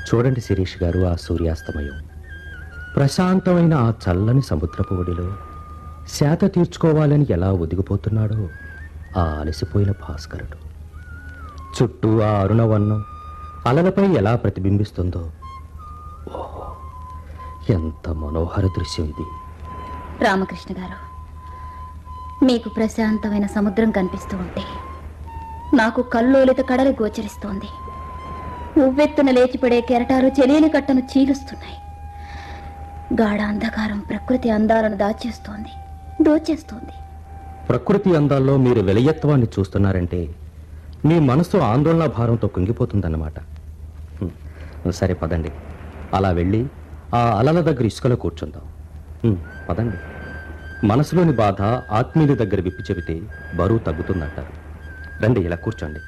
చూడండి శిరీష్ గారు ఆ సూర్యాస్తమయం ప్రశాంతమైన ఆ చల్లని సముద్రపు ఒడిలో శాత తీర్చుకోవాలని ఎలా ఒదిగిపోతున్నాడో ఆ అలసిపోయిన భాస్కరుడు చుట్టూ ఆ అరుణవన్నం అలలపై ఎలా ప్రతిబింబిస్తుందో ఓహో ఎంత మనోహర దృశ్యం ఇది రామకృష్ణ గారు మీకు ప్రశాంతమైన సముద్రం కనిపిస్తూ ఉంటే నాకు కల్లోలిత కడలి గోచరిస్తోంది ఉవ్వెత్తున లేచిపడే కెరటాలు చెలియని కట్టను చీలుస్తున్నాయి గాఢ అంధకారం ప్రకృతి అందాలను దాచేస్తోంది దోచేస్తోంది ప్రకృతి అందాల్లో మీరు వెలయత్వాన్ని చూస్తున్నారంటే మీ మనసు ఆందోళన భారంతో కుంగిపోతుందన్నమాట హ్మ్. సరే పదండి అలా వెళ్ళి ఆ అలల దగ్గర ఇసుకలో కూర్చుందాం హ్మ్, పదండి మనసులోని బాధ ఆత్మీయుల దగ్గర విప్పి చెబితే బరువు తగ్గుతుందంటారు రండి ఇలా కూర్చోండి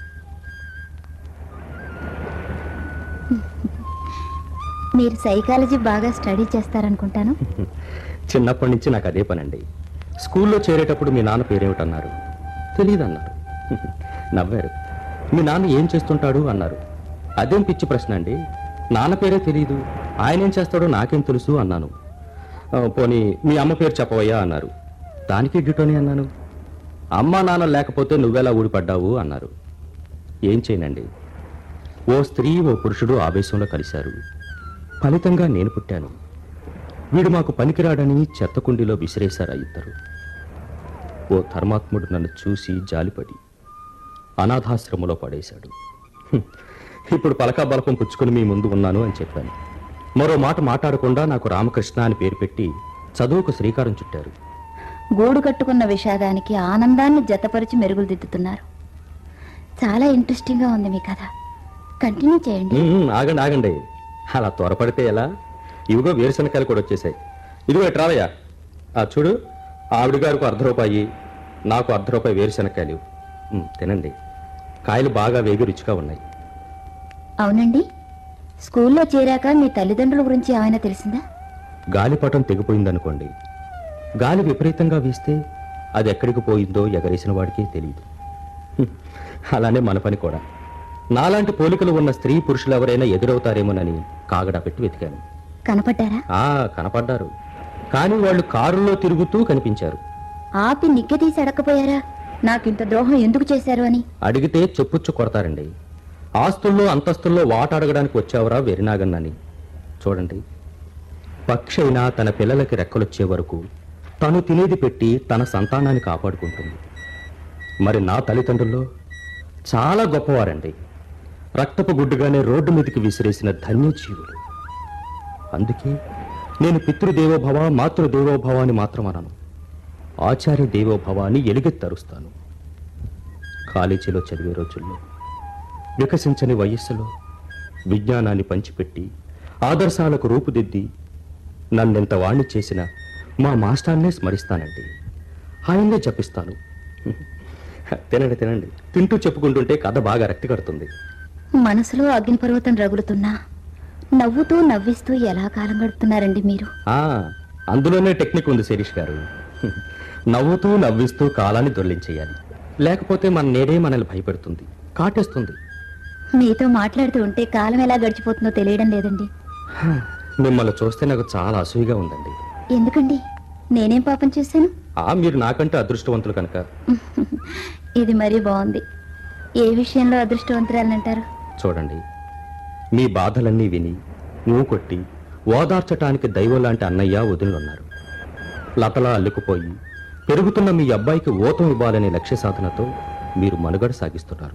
మీరు సైకాలజీ బాగా స్టడీ చేస్తారనుకుంటాను చిన్నప్పటి నుంచి నాకు అదే పనండి స్కూల్లో చేరేటప్పుడు మీ నాన్న పేరేమిటన్నారు తెలియదన్నారు నవ్వారు మీ నాన్న ఏం చేస్తుంటాడు అన్నారు అదేం పిచ్చి ప్రశ్న అండి నాన్న పేరే తెలియదు ఆయన ఏం చేస్తాడో నాకేం తెలుసు అన్నాను "ఆ, పోనీ మీ అమ్మ పేరు చెప్పవయ్యా అన్నారు దానికి డ్యూటోని అన్నాను అమ్మ నాన్న లేకపోతే నువ్వెలా ఊడిపడ్డావు అన్నారు ఏం చేయనండి ఓ స్త్రీ ఓ పురుషుడు ఆవేశంలో కలిశారు ఫలితంగా నేను పుట్టాను వీడు మాకు పనికిరాడని చెత్తకుండిలో విసిరేశారు ఆ ఇద్దరు ఓ ధర్మాత్ముడు నన్ను చూసి జాలిపడి అనాథాశ్రమంలో పడేశాడు హ్మ్. ఇప్పుడు పలకా బలపం పుచ్చుకుని మీ ముందు ఉన్నాను అని చెప్పాను మరో మాట మాట్లాడకుండా నాకు రామకృష్ణ అని పేరు పెట్టి చదువుకు శ్రీకారం చుట్టారు గూడు కట్టుకున్న విషాదానికి ఆనందాన్ని జతపరిచి మెరుగులు దిద్దుతున్నారు చాలా ఇంట్రెస్టింగ్గా ఉంది మీ కథ కంటిన్యూ చేయండి ఉమ్, ఆగండి ఆగండి అలా త్వరపడితే ఎలా ఇవిగో వేరుశనకాయలు కూడా వచ్చేసాయి ఇదిగో ఎట్రావయ్యా ఆ చూడు ఆవిడ గారికి అర్ధ రూపాయి నాకు అర్ధ రూపాయి వేరుశనకాయలు ఉమ్, తినండి కాయలు బాగా వేగి రుచిగా ఉన్నాయి అవునండి స్కూల్లో చేరాక మీ తల్లిదండ్రుల గురించి ఏమైనా తెలిసిందా గాలిపటం తెగిపోయిందనుకోండి గాలి విపరీతంగా వీస్తే అది ఎక్కడికి పోయిందో ఎగరేసిన వాడికే తెలియదు హ్మ్. అలానే మన పని కూడా నాలాంటి పోలికలు ఉన్న స్త్రీ పురుషులు ఎవరైనా ఎదురవుతారేమోనని కాగడా పెట్టి వెతికాను కనపడ్డారా ఆ కనపడ్డారు కానీ వాళ్ళు కారులో తిరుగుతూ కనిపించారు ఆపి నిగ్గదీసి అడక్కపోయారా నాకింత ద్రోహం ఎందుకు చేశారు అని అడిగితే చెప్పుచ్చు కొడతారండి ఆస్తుల్లో అంతస్తుల్లో వాట అడగడానికి వచ్చావరా వెరినాగన్నని చూడండి పక్షి అయినా తన పిల్లలకి రెక్కలొచ్చే వరకు తను తినేది పెట్టి తన సంతానాన్ని కాపాడుకుంటుంది మరి నా తల్లిదండ్రుల్లో చాలా గొప్పవారండి రక్తపు గుడ్డుగానే రోడ్డు మీదకి విసిరేసిన ధన్యజీవులు అందుకే నేను పితృదేవోభవ మాతృదేవోభవ అని మాత్రం అనను ఆచార్య దేవోభవ అని ఎలుగెత్తరుస్తాను కాలేజీలో చదివే రోజుల్లో వికసించని వయస్సులో విజ్ఞానాన్ని పంచిపెట్టి ఆదర్శాలకు రూపుదిద్ది నన్నెంత వాణ్ణి చేసిన మా మాస్టర్నే స్మరిస్తానండి ఆయన్నే జపిస్తాను తినండి తినండి తింటూ చెప్పుకుంటుంటే కథ బాగా రక్తి కడుతుంది మనసులో అగ్నిపర్వతం రగులుతున్నా నవ్వుతూ నవ్విస్తూ ఎలా కాలం గడుపుతున్నారండి మీరు ఆ, అందులోనే టెక్నిక్ ఉంది శిరీష్ గారు నవ్వుతూ నవ్విస్తూ కాలాన్ని దొర్లించేయాలి లేకపోతే మన నేడే మనల్ని భయపెడుతుంది కాటేస్తుంది మీతో మాట్లాడుతూ ఉంటే కాలం ఎలా గడిచిపోతుందో తెలియడం లేదండి మిమ్మల్ని చూస్తే నాకు చాలా అసూయగా ఉందండి ఎందుకండి నేనేం పాపం చేశాను ఆ మీరు నాకంటే అదృష్టవంతులు కనుక ఇది మరీ బాగుంది ఏ విషయంలో అదృష్టవంతురాలంటారు చూడండి మీ బాధలన్నీ విని నువ్వు కొట్టి ఓదార్చటానికి దైవం లాంటి అన్నయ్య వదిలినున్నారు లతలా అల్లుకుపోయి పెరుగుతున్న మీ అబ్బాయికి ఓతం ఇవ్వాలనే లక్ష్య సాధనతో మీరు మనుగడ సాగిస్తున్నారు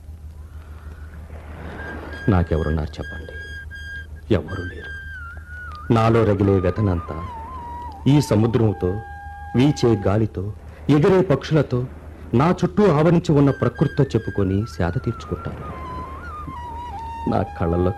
నాకెవరున్నారు చెప్పండి ఎవరు లేరు నాలో రగిలే వ్యతనంతా ఈ సముద్రంతో వీచే గాలితో ఎగిరే పక్షులతో నా చుట్టూ ఆవరించి ఉన్న ప్రకృతితో చెప్పుకొని సేద తీర్చుకుంటాను నా కళ్ళల్లో